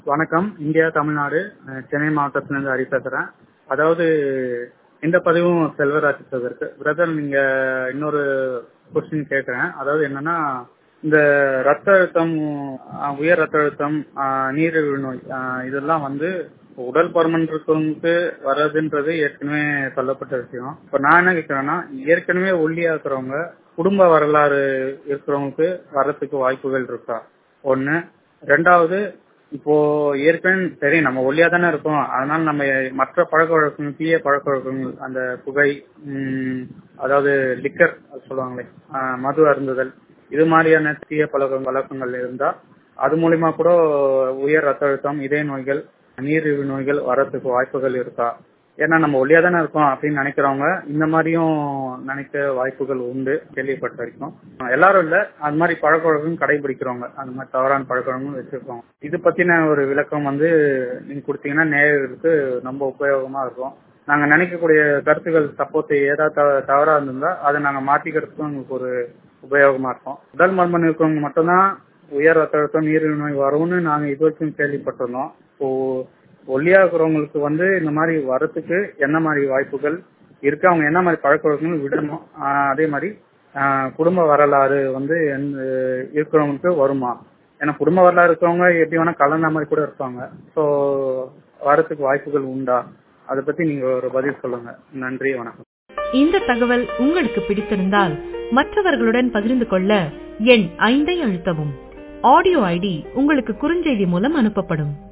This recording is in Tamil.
வணக்கம் இந்தியா தமிழ்நாடு அஹ், சென்னை மாவட்டத்திலிருந்து ஹரி பேசுறேன் அதாவது இந்த பதிவும் செல்வராஜ் சகருக்கு பிரதர் நீங்க இன்னொரு கொஸ்டின் கேட்கிறேன் அதாவது என்னன்னா இந்த ரத்த அழுத்தம் அஹ், உயர் ரத்த அழுத்தம் அஹ், நீரிழிவு நோய் அஹ், இதெல்லாம் வந்து உடல் பருமன் இருக்கவங்களுக்கு வர்றதுன்றது ஏற்கனவே சொல்லப்பட்ட விஷயம் இப்ப நான் என்ன கேட்கிறேன்னா ஏற்கனவே ஒல்லியா இருக்கிறவங்க குடும்ப வரலாறு இருக்கிறவங்களுக்கு வர்றதுக்கு வாய்ப்புகள் இருக்கா ஒண்ணு ரெண்டாவது இப்போ ஏற்கனவே சரி நம்ம ஒல்லியா தானே இருக்கோம் அதனால நம்ம மற்ற பழக்க வழக்கங்கள் தீய பழக்க வழக்கங்கள் அந்த புகை உம், அதாவது லிக்கர் சொல்லுவாங்களே ஆஹ், மது அருந்துதல் இது மாதிரியான தீய பழக்க வழக்கங்கள் இருந்தா அது மூலியமா கூட உயர் ரத்த அழுத்தம் இதய நோய்கள் நீரிழிவு நோய்கள் வரதுக்கு வாய்ப்புகள் இருக்கா ஏன்னா நம்ம ஒல்லியா தானே இருக்கோம் அப்படின்னு நினைக்கிறவங்க இந்த மாதிரியும் நினைக்க வாய்ப்புகள் உண்டு கேள்விப்பட்ட வரைக்கும் எல்லாரும் இல்ல அது மாதிரி பழக்க வழக்கம் கடைபிடிக்கிறவங்க அந்த மாதிரி தவறான பழக்க வழக்கம் வச்சிருக்கோம் இது பத்தின ஒரு விளக்கம் வந்து நீங்க கொடுத்தீங்கன்னா நேயர்களுக்கு ரொம்ப உபயோகமா இருக்கும் நாங்க நினைக்கக்கூடிய கருத்துக்கள் சப்போஸ் ஏதாவது தவ- தவறா இருந்திருந்தா அதை நாங்க மாத்திக்கிறதுக்கும் எங்களுக்கு ஒரு உபயோகமா இருக்கும் உடல் மர்மம் இருக்கவங்க மட்டும்தான் உயர் ரத்த அழுத்தம் நீரிழிவு நோய் வரும்னு நாங்க இது வரைக்கும் கேள்விப்பட்டிருந்தோம் இப்போ ஒல்லியா இருக்கிறவங்களுக்கு வந்து இந்த மாதிரி வரத்துக்கு என்ன மாதிரி வாய்ப்புகள் இருக்கு அவங்க என்ன மாதிரி பழக்க வழக்கங்கள் விடணும் ஆஹ் அதே மாதிரி ஆஹ் குடும்ப வரலாறு வந்து எந்த- இருக்கிறவங்களுக்கு வருமா ஏன்னா குடும்ப வரலாறு இருக்கிறவங்க எப்படி வேணா கலந்த மாதிரி கூட இருப்பாங்க ஸோ வரத்துக்கு வாய்ப்புகள் உண்டா அதை பத்தி நீங்க ஒரு பதில் சொல்லுங்க நன்றி வணக்கம் இந்த தகவல் உங்களுக்கு பிடித்திருந்தால் மற்றவர்களுடன் பகிர்ந்து கொள்ள எண் ஐந்தை அழுத்தவும் ஆடியோ ஐடி உங்களுக்கு குறுஞ்செய்தி மூலம் அனுப்பப்படும்